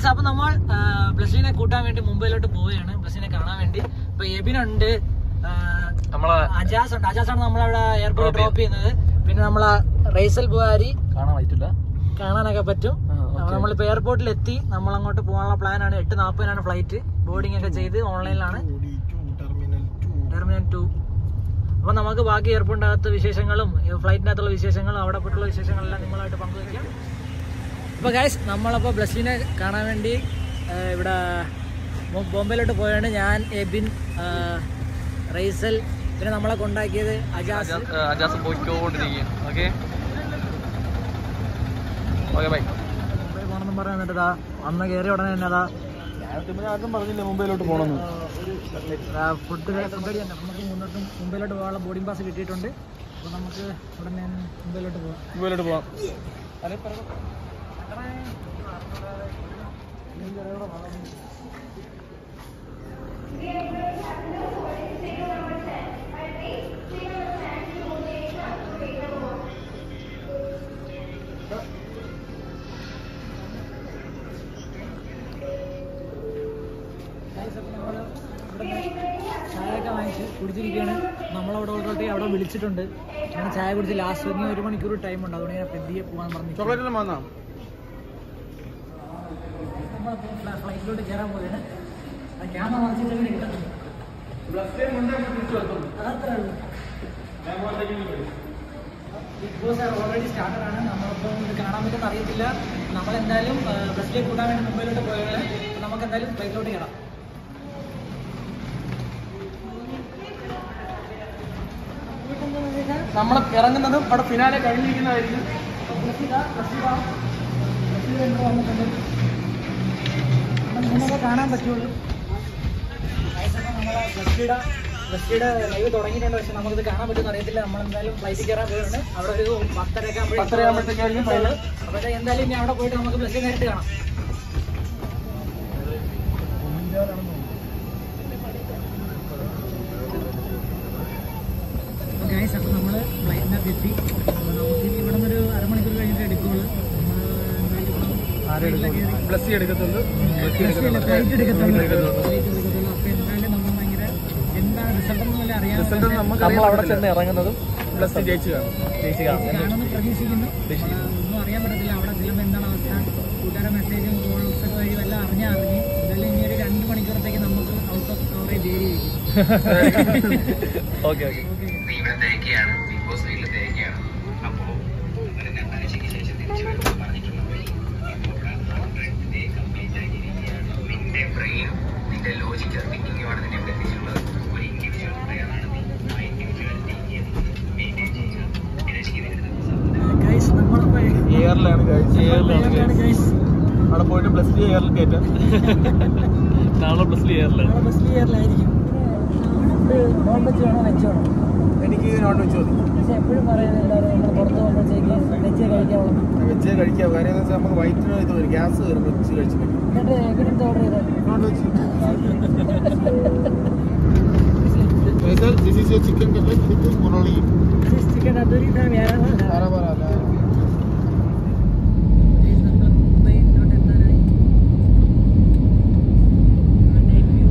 Guys അപ്പൊ നമ്മൾ ബ്ലസ്സിനെ കൂട്ടാൻ വേണ്ടി മുംബൈയിലോട്ട് പോവുകയാണ് ബ്ലസ്സിനെ കാണാൻ വേണ്ടി ഇപ്പൊ എബിനുണ്ട് ആ, നമ്മളെ അജാസ് ഉണ്ട് അജാസ് ആണ് നമ്മളവിടെ എയർപോർട്ട് ഡ്രോപ്പ് ചെയ്യുന്നത് പിന്നെ നമ്മളെ റൈസൽ ബുഹാരി കാണാൻ പറ്റില്ല കാണാനൊക്കെ പറ്റും നമ്മളിപ്പോ എയർപോർട്ടിൽ എത്തി നമ്മൾ അങ്ങോട്ട് പോകാനുള്ള പ്ലാൻ ആണ് എട്ട് നാൽപ്പതിനാണ് ഫ്ലൈറ്റ് ബോർഡിംഗ് ഒക്കെ ചെയ്ത് ഓൺലൈനിലാണ് ടെർമിനൽ ടു അപ്പൊ നമുക്ക് ബാക്കി എയർപോർട്ടിനകത്ത് വിശേഷങ്ങളും ഫ്ലൈറ്റിനകത്തുള്ള വിശേഷങ്ങളും അവിടെ പോയിട്ടുള്ള വിശേഷങ്ങളെല്ലാം നിങ്ങളായിട്ട് പങ്കുവയ്ക്കാം അപ്പൊ ഗൈസ് നമ്മളപ്പോ ബ്ലസ്സിനെ കാണാൻ വേണ്ടി ആ, ഇവിടെ ബോ- ബോംബെയിലോട്ട് പോയാണ് ഞാൻ എബിൻ ആ, റൈസൽ പിന്നെ നമ്മളെ കൊണ്ടാക്കിയത് അജാസ് അജാസ് പോയിക്കോണ്ടിരിക്കുക ഓക്കെ ഓക്കെ ബൈ മുംബൈ പോകണമെന്നും പറഞ്ഞു എന്നിട്ട് ഇതാ അന്ന് കയറി ഉടനെ തന്നെ അതാ ആരും പറഞ്ഞില്ല മുംബൈയിലോട്ട് പോകണമെന്ന് ഫുഡ് ഫുഡ് അടിയണ്ട നമുക്ക് മുന്നോട്ട് മുംബൈയിലോട്ട് പോകാനുള്ള ബോർഡിംഗ് പാസ് കിട്ടിയിട്ടുണ്ട് അപ്പോൾ നമുക്ക് ഉടനെ മുംബൈയിലോട്ട് പോകാം മുംബൈയിലോട്ട് പോവാം ചായയൊക്കെ വാങ്ങിച്ച് കുടിച്ചിരിക്കുകയാണ് നമ്മളവിടെ ഓൾറെഡി അവിടെ വിളിച്ചിട്ടുണ്ട് അങ്ങനെ ചായ കുടിച്ച് ലാസ്റ്റ് ഇനി ഒരു മണിക്കൂർ ടൈം ഉണ്ട് അതുകൊണ്ട് ഞാൻ പെദ്ദിയെ പോകാൻ പറഞ്ഞു ചോക്ലേറ്റ് എല്ലാം വന്നാ നമ്മളിപ്പോൾ ഫ്ലൈറ്റിലോട്ട് കയറാൻ പോവുകയാണ് ക്യാമറ വാങ്ങിച്ചിട്ട് കിട്ടത്തില്ല അതത്രേ ഉള്ളൂ ബിഗ് ബോസ് ഓൾറെഡി സ്റ്റാർട്ടഡ് ആണ് നമ്മളിപ്പോൾ ഇത് കാണാൻ പറ്റുമെന്ന് അറിയത്തില്ല നമ്മളെന്തായാലും ബസ്സിലേക്ക് കൂട്ടാൻ വേണ്ടി മുംബൈയിലോട്ട് പോയാണ് നമുക്ക് എന്തായാലും ഫ്ലൈറ്റിലോട്ട് കയറാം നമ്മൾ ഇറങ്ങുന്നതും അവിടെ ഫിനാലെ കഴിഞ്ഞിരിക്കുന്നതായിരിക്കും നിങ്ങൾക്ക് കാണാൻ പറ്റുള്ളൂ നമ്മളെ ബസ്സിയുടെ ബസ്സിയുടെ ലൈവ് തുടങ്ങിയിട്ടുണ്ട് പക്ഷെ നമുക്കിത് കാണാൻ പറ്റുമെന്ന് അറിയത്തില്ല നമ്മളെന്തായാലും ഫ്ലൈറ്റിൽ കയറാൻ പോയാണ് അവിടെ ഒരു പത്തരയൊക്കെ പത്തരയാകുമ്പോഴത്തേക്കായിരിക്കും final. അപ്പോൾ എന്തായാലും ഇനി അവിടെ പോയിട്ട് നമുക്ക് ബസ്സിൽ നേരിട്ട് കാണാം ഗൈസ് അപ്പോൾ നമ്മൾ ഫ്ലൈറ്റിനകത്ത് എത്തി അപ്പോൾ നമുക്ക് ഇനി ഇവിടെ നിന്നൊരു അരമണിക്കൂർ കഴിഞ്ഞിട്ട് എടുക്കുള്ളൂ ബ്ലസ്സി എടുക്കത്തുള്ളൂ ഫ്ലൈറ്റ് എടുക്കത്തുള്ളൂ ഫ്ലൈറ്റ് എടുക്കത്തുള്ളൂ അപ്പോൾ എന്തായാലും നമ്മൾ ഭയങ്കര എന്താണ് റിസൾട്ട് ഒന്നും വല്ല അറിയാൻ നമ്മൾ അവിടെ ചെന്ന് ഇറങ്ങുന്നതും ബ്ലസ്സി ജയിച്ചു കാണും ജയിച്ചു കാണും കാണുമെന്ന് പ്രതീക്ഷിക്കുന്നു ഒന്നും അറിയാൻ പറ്റത്തില്ല അവിടെ ചെല്ലുമ്പോൾ എന്താണ് അവസ്ഥ കൂട്ടുകാരെ മെസ്സേജും കോൾസ് ഒക്കെ വഴി എല്ലാം അറിഞ്ഞാൽ അറിഞ്ഞ് എന്തായാലും ഇനി ഒരു രണ്ട് മണിക്കൂറത്തേക്ക് നമുക്ക് out of storage area okay okay ഇവിടെ തേക്കയാണ് ബിഗ് ബോസ് വീട്ടിൽ തേക്കയാണ് അപ്പോ ഒരു രണ്ടാഴ്ചക്ക് ശേഷം തിരിച്ചു വരുമ്പോൾ പറഞ്ഞിട്ടുള്ളത് ഇപ്പൊ ഇവിടെ ഹൺഡ്രഡ് ഡേ കംപ്ലീറ്റ് ആക്കിയിരിക്കുകയാണ് നിന്റെ ബ്രെയിൻ നിന്റെ ലോജിക്ക് തിങ്കിങ്ങുമാണ് നിന്നെ ഇവിടെ എത്തിച്ചിട്ടുള്ളത് ഒരു ഇൻഡിവിജ്വൽ ബ്രെയിനാണ് നീ ആ ഇൻഡിവിജ്വാലിറ്റി മെയിൻറ്റെയിൻ ചെയ്യുക നിരശിക്കരുത് ഗൈസ് നമ്മളിപ്പോൾ എയറിലാണ് എയറിലാണ് ഗൈസ് അവിടെ പോയിട്ട് ബ്ലസ്സി എയറിൽ കയറ്റാം നാളെ ബ്ലസ്സി എയറിലാണ് നാളെ ബസ് ക്ലിയറിലായിരിക്കും നോൺ വെജ് വേണോ വെജ് വേണോ എനിക്ക് നോൺ വെജ് മതി പക്ഷെ എപ്പോഴും പറയുന്നത് എല്ലാവരും നമ്മൾ പുറത്ത് പോകുമ്പോഴത്തേക്ക് വെജ് കഴിക്കാവുള്ളൂ വെജ് കഴിക്കാം കാര്യം എന്ന് വെച്ചാൽ നമുക്ക് വയറ്റിന് ഇത് വരും ഗ്യാസ് കയറും വെച്ച് കഴിച്ചിട്ട് എന്നിട്ട് എവിടുത്തെ ഓർഡർ ചെയ്തത് non veg this is chicken cutlet with മുറോളി ചിക്കൻ അതൊരു വേറെ പറ പറ നമ്മൾ മുംബൈയിലോട്ട് എത്താനായി നൈറ്റ് വ്യൂ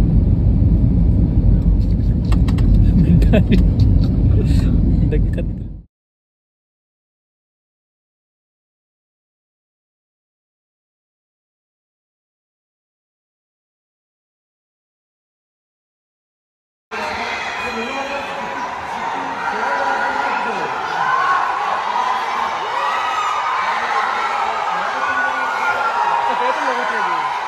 പേപ്പറിൽ